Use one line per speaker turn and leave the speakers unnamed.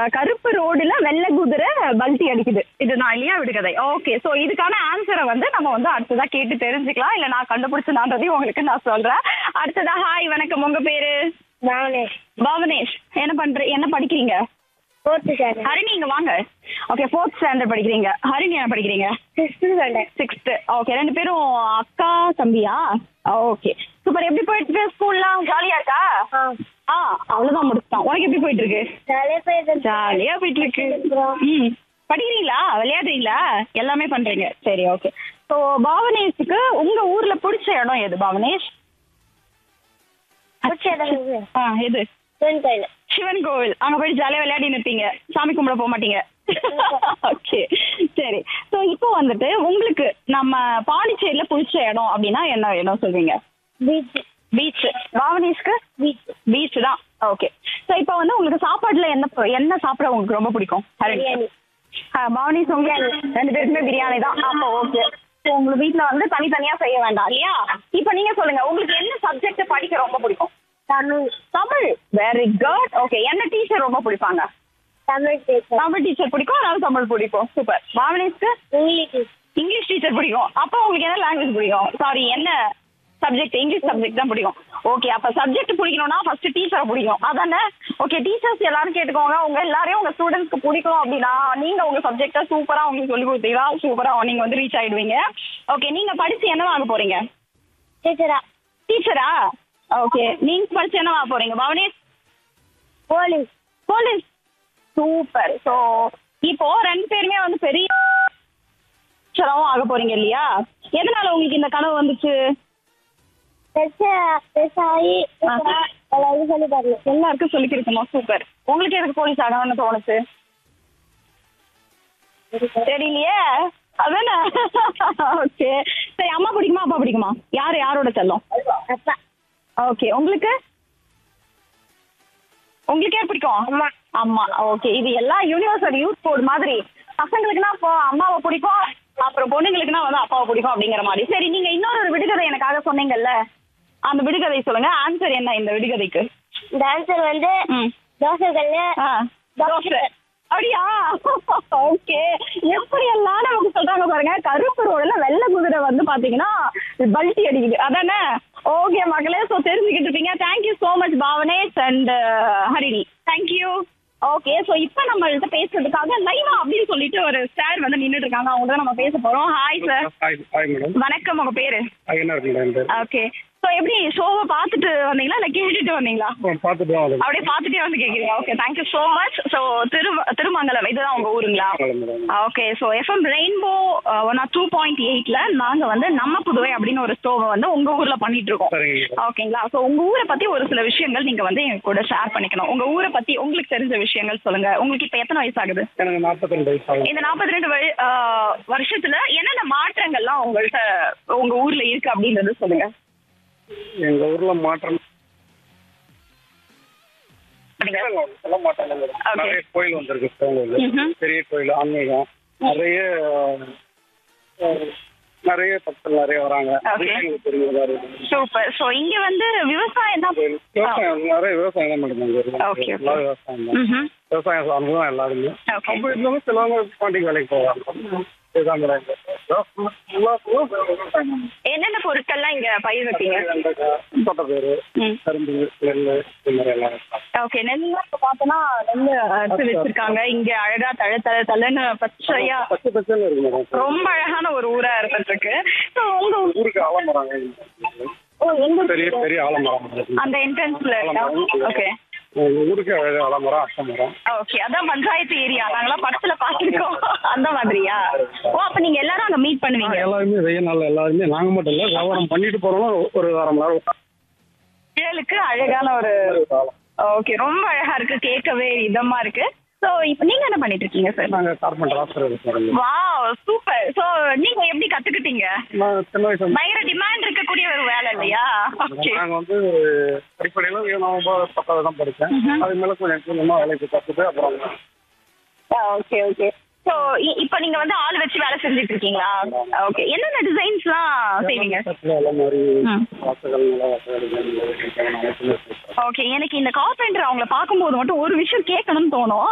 கருப்பு ரோடுல வெள்ளை குதிரை பல்ட்டி அடிக்குது இதுதான் இல்லையா விடுகதை ஓகே சோ இதுக்கான ஆன்சரை வந்து நம்ம வந்து அடுத்ததா கேட்டு தெரிஞ்சுக்கலாம் இல்ல நான் கண்டுபிடிச்சதான்றதையும் உங்களுக்கு நான் சொல்றேன் அடுத்ததா ஹாய் வணக்கம் உங்க பேரு
பாவனேஷ்
பவனேஷ் என்ன பண்ற என்ன படிக்கிறீங்க
ஃபோர்த்து ஸ்டாண்டர்ட்
ஹரிணி இங்க வாங்க ஓகே ஃபோர்த் ஸ்டாண்டர்ட் படிக்கிறீங்க ஹரிணி என்ன படிக்கிறீங்க
சிக்ஸ்த்து ஸ்டாண்டர்ட்
சிக்ஸ்த் ஓகே ரெண்டு பேரும் அக்கா தம்பியா ஓகே சூப்பர் எப்படி போயிட்டு இருக்கு ஸ்கூல்லாம் ஜாலியா இருக்கா
ஆ
ஆ அவ்வளவுதான் முடிச்சிட்டான் உனக்கு எப்படி போயிட்டு இருக்கு
ஜாலியாக போயிட்டு
ஜாலியா போயிட்டு இருக்கு ம் படிக்கிறீங்களா விளையாடுறீங்களா எல்லாமே பண்றீங்க சரி ஓகே ஸோ பாவனேஷுக்கு உங்க ஊர்ல பிடிச்ச இடம் எது பாவனேஷ்
பிடிச்ச இடம் இது
ஆ எது
சிவன் கோயில்
சிவன் கோவில் அங்க போய் ஜாலியா விளையாடி நிற்பீங்க சாமி கும்பிட போக மாட்டீங்க ஓகே சரி ஸோ இப்போ வந்துட்டு உங்களுக்கு நம்ம பாண்டிச்சேரியில பிடிச்ச இடம் அப்படின்னா என்ன இடம் சொல்வீங்க
பீச்
பீச் பாவனேஷ்க்கு
பீச்
பீச் தான் ஓகே ஸோ இப்போ வந்து உங்களுக்கு சாப்பாடுல என்ன ப- என்ன சாப்பிட உங்களுக்கு ரொம்ப பிடிக்கும்
பிரியாணி
பவனிஸ் உங்க ரெண்டு பேருக்குமே பிரியாணி தான் அப்போ ஓகே ஸோ உங்க வீட்ல வந்து தனித்தனியா செய்ய வேண்டாம் இல்லையா இப்போ நீங்க சொல்லுங்க உங்களுக்கு என்ன சப்ஜெக்ட் படிக்க ரொம்ப பிடிக்கும்
Tamil
Tamil very good okay என்ன டீச்சர் ரொம்ப பிடிப்பாங்க
தமிழ் டீச்சர்
தமிழ் டீச்சர் பிடிக்கும் அதனால தமிழ் பிடிக்கும் சூப்பர் பாவனேஷ்க்கு
இங்கிலீஷ்
இங்கிலீஷ் டீச்சர் பிடிக்கும் அப்போ உங்களுக்கு என்ன லாங்குவேஜ் பிடிக்கும் சாரி என்ன சப்ஜெக்ட் இங்கிலீஷ் சப்ஜெக்ட் தான் பிடிக்கும் ஓகே அப்ப சப்ஜெக்ட் பிடிக்கணும்னா ஃபர்ஸ்ட் டீச்சரை பிடிக்கும் அதானே ஓகே டீச்சர்ஸ் எல்லாரும் கேட்டுக்கோங்க உங்க எல்லாரையும் உங்க ஸ்டூடெண்ட்ஸ்க்கு பிடிக்கும் அப்படின்னா நீங்க உங்க சப்ஜெக்டை சூப்பரா உங்களுக்கு சொல்லி கொடுத்தீங்கன்னா சூப்பரா நீங்க வந்து ரீச் ஆயிடுவீங்க ஓகே நீங்க படிச்சு என்ன வாங்க போறீங்க
டீச்சரா
டீச்சரா ஓகே நீங்க படிச்சு என்ன வாங்க போறீங்க Bhavanesh
police
police super so இப்போ ரெண்டு பேருமே வந்து பெரிய டீச்சராகவும் ஆக போறீங்க இல்லையா எதனால உங்களுக்கு இந்த கனவு வந்துச்சு
பெருசா பெருசாகி எல்லாரும் சொல்லி பாருங்க
எல்லாருக்கும் சொல்லி கொடுக்கணும் சூப்பர் உங்களுக்கு எதுக்கு போலீஸ் ஆகணும்னு தோணுச்சு தெரியலையே அதானே ஓகே சரி அம்மா பிடிக்குமா அப்பா பிடிக்குமா யார் யாரோட செல்லம்
அப்பா
ஓகே உங்களுக்கு உங்களுக்கு யார் பிடிக்கும் அம்மா அம்மா ஓகே இது எல்லா யூனிவர்சல் யூத் போர்டு மாதிரி பசங்களுக்குனா இப்போ அம்மாவை பிடிக்கும் அப்புறம் பொண்ணுங்களுக்குனா வந்து அப்பாவை பிடிக்கும் அப்படிங்கிற மாதிரி சரி நீங்க இன்னொரு ஒரு விடுகதை எனக்காக சொன்னீங்கல்ல அந்த விடுகதை சொல்லுங்க ஆன்சர் என்ன இந்த விடுகதைக்கு
இந்த ஆன்சர் வந்து
ம்
தோசை கல்லு
ஆ, தோசை அப்படியா ஓகே எப்படி எல்லாம் நமக்கு சொல்றாங்க பாருங்க கருப்பு ரோடுல வெள்ளை குதிரை வந்து பாத்தீங்கன்னா பல்ட்டி அடிக்குது அதானே ஓகே மக்களே ஸோ தெரிஞ்சுக்கிட்டு இருப்பீங்க thank you so much Bhavanesh and Harini thank you okay so இப்போ நம்மள்ட்ட பேசுறதுக்காக லைவா அப்படின்னு சொல்லிட்டு ஒரு சார் வந்து நின்றுட்டு இருக்காங்க அவங்க தான் நம்ம பேச போறோம் hi sir
hi hi madam
வணக்கம் உங்க பேரு
ஹாய் என்ன இருக்கு மேடம் என் பேர்
ஓகே ஸோ எப்படி ஷோவை பார்த்துட்டு வந்தீங்களா இல்லை கேட்டுட்டு வந்தீங்களா
பார்த்துட்டு தான் வரும்
அப்படியே பார்த்துட்டே வந்து கேக்குறீங்க okay thank you so much so திரு திருமங்கலம் இதுதான் உங்க ஊருங்களா
madam
okay so FM rainbow one R two point எயிட்ல நாங்க வந்து நம்ம புதுவை அப்படின்னு ஒரு ஸ்டோவை வந்து உங்க ஊர்ல பண்ணிட்டு இருக்கோம்
சரிங்க மேடம்
ஓகேங்களா ஸோ உங்க ஊரை பத்தி ஒரு சில விஷயங்கள் நீங்க வந்து எங்க கூட ஷேர் பண்ணிக்கணும் உங்க ஊரை பத்தி உங்களுக்கு தெரிஞ்ச விஷயங்கள் சொல்லுங்க உங்களுக்கு இப்ப எத்தனை வயசு ஆகுது
எனக்கு நாற்பத்தி ரெண்டு வயசு ஆகுது
இந்த நாற்பத்தி ரெண்டு வருஷத்துல என்னென்ன மாற்றங்கள்லாம் உங்கள்ட்ட உங்க ஊர்ல இருக்கு அப்படின்றது சொல்லுங்க
எங்க ஊர்ல மாற்றம்
அப்படிங்க.
சொல்ல மாட்டாங்க மேடம்
Okay.
நிறைய கோயில் வந்திருக்கு சிவன்
ம்ஹும்.
கோயில் பெரிய கோயில் ஆன்மீகம் நிறைய அஹ், நிறைய பக்தர்கள் நிறைய வராங்க
Okay.
எங்களுக்கு தெரிஞ்சதா இருக்கு
சூப்பர் ஸோ இங்க வந்து விவசாயம் தான்
விவசாயம் நிறைய விவசாயம் தான் மேடம் எங்க ஊர்ல.
Okay, okay.
எல்லாரும் விவசாயம் தான்
ம்ஹும்.
விவசாயம் சார்ந்து தான் எல்லாருமே
Okay.
அப்போ இருந்தாலும் சிலவங்க பாண்டிக்கு வேலைக்கு போவாங்க இதுதான் மேடம் இங்க. எல்லா full-ஆ விவசாயம் தான்.
என்னென்ன பொருட்கள்லாம் இங்க பயிர் வைப்பீங்க
வெண்டைக்காய், தோட்டப்பயிறு
ம்
கரும்பு நெல் இது மாதிரி எல்லாம் இருக்கும்.
ஓகே நெல்லாம் இப்போ பார்த்தோன்னா நெல் அறுத்து வச்சிருக்காங்க இங்க அழகா தழ தழ தழன்னு பச்சையா
பச்சை பச்சைன்னு இருக்கு மேடம்
ரொம்ப அழகான ஒரு ஊரா இருந்துட்டு இருக்கு ஸோ உங்க ஊ-
ஊருக்கு ஆலமரம்
ஓ எங்க
பெரிய பெரிய ஆலமரம் இருக்கு.
அந்த என்ட்ரன்ஸ்ல இருக்கா ஓகே
எங்க ஊருக்கு அழகு ஆலமரம் அஷ்டமரம்
ஓகே அதான் பஞ்சாயத்து ஏரியா நாங்களாம் படத்துல பார்த்துருக்கோம் அந்த மாதிரியா ஓ அப்ப நீங்க எல்லாரும் அங்க மீட் பண்ணுவீங்க
எல்லாருமே வெயில் நாள் எல்லாருமே நாங்க மட்டும் இல்ல வியாபாரம் பண்ணிட்டு போறோம் ஒரு அரை மணி நேரம்
நிழலுக்கு அழகான ஒரு
காலம்.
ஓகே ரொம்ப அழகா இருக்கு கேட்கவே இதமா இருக்கு ஸோ இப்போ நீங்க என்ன பண்ணிட்டு இருக்கீங்க சார்
நாங்க கார்பெண்டர் ஆசிரியர் சார்
வாவ் சூப்பர் ஸோ நீங்க எப்படி கத்துக்கிட்டீங்க
நான் சின்ன வயசு
பயங்கர டிமாண்ட் இருக்கக்கூடிய ஒரு வேலை இல்லையா ஓகே
நாங்க வந்து அடிப்படையில நான் ஒன்பது பத்தாவது தான் படிச்சேன்
ம்ஹும்.
அது மேல கொஞ்சம் கொஞ்சமா வேலைக்கு கத்துட்டு அப்புறம்
ஓகே ஓகே ஸோ இப்போ நீங்க வந்து ஆள் வச்சு வேலை செஞ்சுட்டு இருக்கீங்களா ஓகே என்னென்ன டிசைன்ஸ்லாம் செய்வீங்க
எல்லாம் மாதிரி
ம்.
வாசகங்கள் நல்லா வாசகங்கள்
ஓகே எனக்கு இந்த கார்பெண்டர் அவங்கள பார்க்கும்போது மட்டும் ஒரு விஷயம் கேட்கணும்னு தோணும்